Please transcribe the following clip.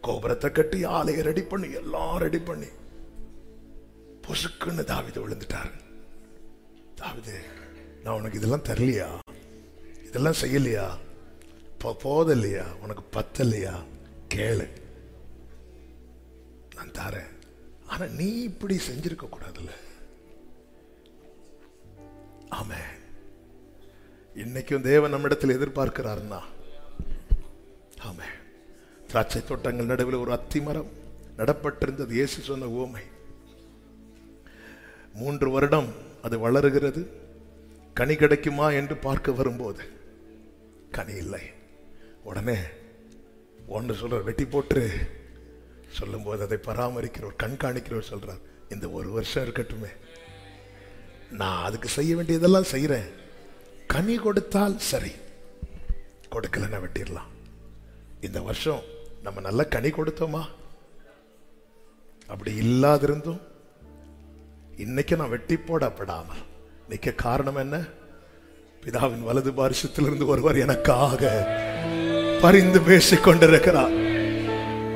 கோபுரத்தை கட்டி ஆலையை ரெடி பண்ணி எல்லாம் ரெடி பண்ணி பொசுக்குன்னு தாவித விழுந்துட்டாரு தாவிது நான் உனக்கு இதெல்லாம் தரலையா இதெல்லாம் செய்யலையா போ- போதலையா உனக்கு பத்தலையா கேளு நான் தரேன் ஆனா நீ இப்படி செஞ்சிருக்க கூடாதுல்ல ஆமே இன்னைக்கும் தேவன் நம்மிடத்தில் எதிர்பார்க்கிறாருன்னா ஆமே திராட்சை தோட்டங்கள் நடுவில் ஒரு அத்தி மரம் நடப்பட்டிருந்தது இயேசு சொன்ன உவமை மூன்று வருடம் அது வளருகிறது கனி கிடைக்குமா என்று பார்க்க வரும்போது கனி இல்லை உடனே ஒன்று சொல்ற வெட்டி போட்டு சொல்லும்போது அதை பராமரிக்கிறவர் கண்காணிக்கிறவர் சொல்றார் இந்த ஒரு வருஷம் இருக்கட்டுமே நான் அதுக்கு செய்ய வேண்டியதெல்லாம் செய்யறேன் கனி கொடுத்தால் சரி கொடுக்கலன்னா வெட்டிடலாம் இந்த வருஷம் நம்ம நல்ல கனி கொடுத்தோமா அப்படி இல்லாதிருந்தும் இன்னைக்கு நான் வெட்டி போடப்படாமல் நிக்க காரணம் என்ன பிதாவின் வலது பாரிசத்திலிருந்து ஒருவர் எனக்காக பரிந்து பேசிக் கொண்டிருக்கிறார்